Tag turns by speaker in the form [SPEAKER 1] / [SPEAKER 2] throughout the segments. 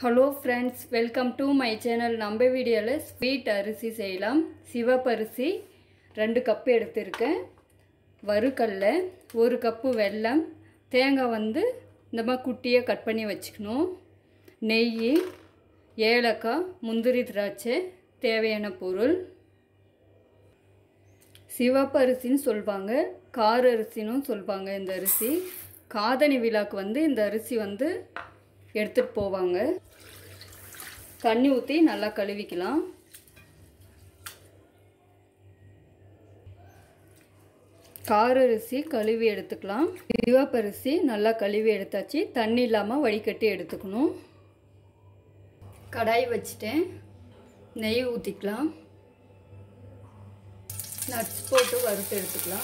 [SPEAKER 1] hello friends welcome to my channel நம்ம வீடியோவில் sweet அரிசி செய்யலாம் சிவப்பரிசி ரெண்டு கப்பு எடுத்திருக்கேன் வறுக்கல்ல ஒரு கப்பு வெல்லம் தேங்காய் வந்து இந்த மாதிரி குட்டியாக கட் பண்ணி வச்சுக்கணும் நெய் ஏலக்காய் முந்திரி திராட்சை தேவையான பொருள் சிவப்பு அரிசின்னு சொல்லுவாங்க கார அரிசினும் சொல்லுவாங்க இந்த அரிசி காதணி விழாக்கு வந்து இந்த அரிசி வந்து எடுத்துகிட்டு போவாங்க தண்ணி ஊற்றி நல்லா கழுவிக்கலாம் கார அரிசி கழுவி எடுத்துக்கலாம் சிவப்பரிசி நல்லா கழுவி எடுத்தாச்சு தண்ணி இல்லாமல் வடிகட்டி எடுத்துக்கணும் கடாய் வச்சுட்டேன் நெய் ஊற்றிக்கலாம் நட்ஸ் போட்டு வறுத்து எடுத்துக்கலாம்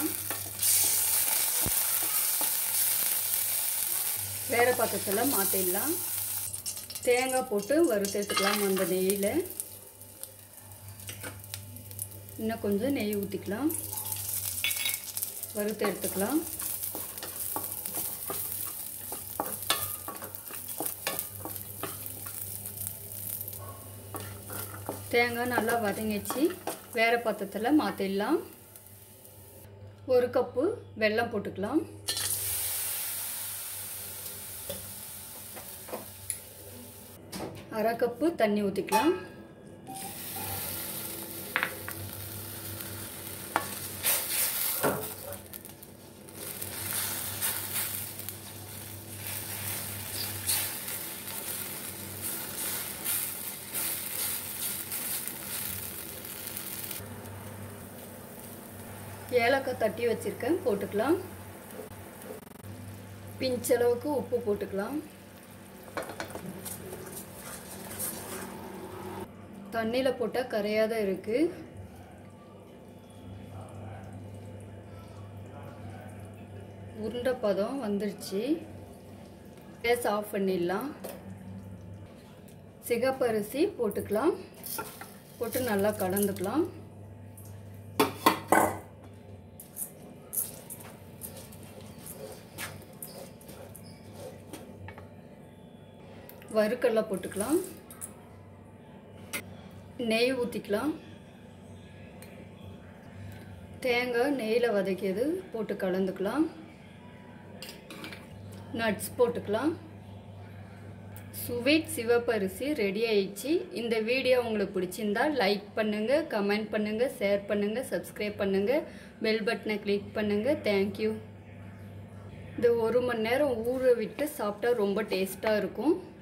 [SPEAKER 1] வேறு பாத்திரத்தில் மாற்றிடலாம் தேங்காய் போட்டு வறுத்து எடுத்துக்கலாம் அந்த நெய்யில் இன்னும் கொஞ்சம் நெய் ஊற்றிக்கலாம் வறுத்து எடுத்துக்கலாம் தேங்காய் நல்லா வதங்கிச்சு வேறு பாத்திரத்தில் மாற்றிடலாம் ஒரு கப்பு வெல்லம் போட்டுக்கலாம் அரை கப்பு தண்ணி ஊற்றிக்கலாம் ஏலக்காய் தட்டி வச்சுருக்கேன் போட்டுக்கலாம் பிஞ்சளவுக்கு உப்பு போட்டுக்கலாம் தண்ணியில் போட்டால் கரையாத இருக்குது உருண்டை பதம் வந்துருச்சு கேஸ் ஆஃப் பண்ணிடலாம் சிகப்பரிசி போட்டுக்கலாம் போட்டு நல்லா கலந்துக்கலாம் வறுக்கல்ல போட்டுக்கலாம் நெய் ஊற்றிக்கலாம் தேங்காய் நெய்யில் வதக்கியது போட்டு கலந்துக்கலாம் நட்ஸ் போட்டுக்கலாம் ஸ்வீட் சிவப்பரிசி ரெடி ஆயிடுச்சு இந்த வீடியோ உங்களுக்கு பிடிச்சிருந்தா லைக் பண்ணுங்கள் கமெண்ட் பண்ணுங்கள் ஷேர் பண்ணுங்கள் சப்ஸ்கிரைப் பண்ணுங்கள் பெல் பட்டனை கிளிக் பண்ணுங்கள் தேங்க்யூ இது ஒரு மணி நேரம் ஊற விட்டு சாப்பிட்டா ரொம்ப டேஸ்ட்டாக இருக்கும்